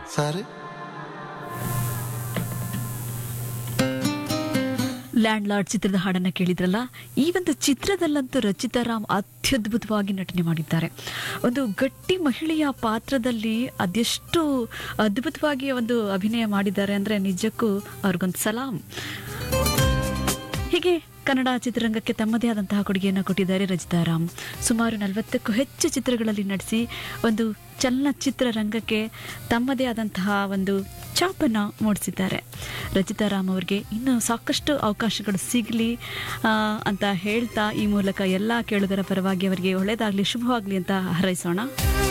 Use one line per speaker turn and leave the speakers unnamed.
ಸಾರಿ
land lord ಚಿತ್ರದ ಹಾಡನ್ನ ಕೇಳಿದ್ರಲ್ಲ ಈ ಒಂದು ಚಿತ್ರದಲ್ಲಂತೂ ರಚಿತಾ ರಾಮ್ ಅತ್ಯದ್ಭುತವಾಗಿ ನಟನೆ ಮಾಡಿದ್ದಾರೆ ಒಂದು ಗಟ್ಟಿ ಮಹಿಳೆಯ ಪಾತ್ರದಲ್ಲಿ ಅದೆಷ್ಟು ಅದ್ಭುತವಾಗಿ ಒಂದು ಅಭಿನಯ ಮಾಡಿದ್ದಾರೆ ಅಂದ್ರೆ ನಿಜಕ್ಕೂ ಅವ್ರಿಗೊಂದು ಸಲಾಂ ಹೀಗೆ ಕನ್ನಡ ಚಿತ್ರರಂಗಕ್ಕೆ ತಮ್ಮದೇ ಆದಂತಹ ಕೊಡುಗೆಯನ್ನು ಕೊಟ್ಟಿದ್ದಾರೆ ರಚಿತಾ ರಾಮ್ ಸುಮಾರು ನಲವತ್ತಕ್ಕೂ ಹೆಚ್ಚು ಚಿತ್ರಗಳಲ್ಲಿ ನಟಿಸಿ ಒಂದು ಚಲನಚಿತ್ರ ರಂಗಕ್ಕೆ ತಮ್ಮದೇ ಆದಂತಹ ಒಂದು ಛಾಪನ್ನು ಮೂಡಿಸಿದ್ದಾರೆ ರಚಿತಾ ರಾಮ್ ಅವರಿಗೆ ಇನ್ನೂ ಸಾಕಷ್ಟು ಅವಕಾಶಗಳು ಸಿಗಲಿ ಅಂತ ಹೇಳ್ತಾ ಈ ಮೂಲಕ ಎಲ್ಲ ಕೇಳುಗರ ಪರವಾಗಿ ಅವರಿಗೆ ಒಳ್ಳೆಯದಾಗಲಿ ಶುಭವಾಗಲಿ ಅಂತ ಹಾರೈಸೋಣ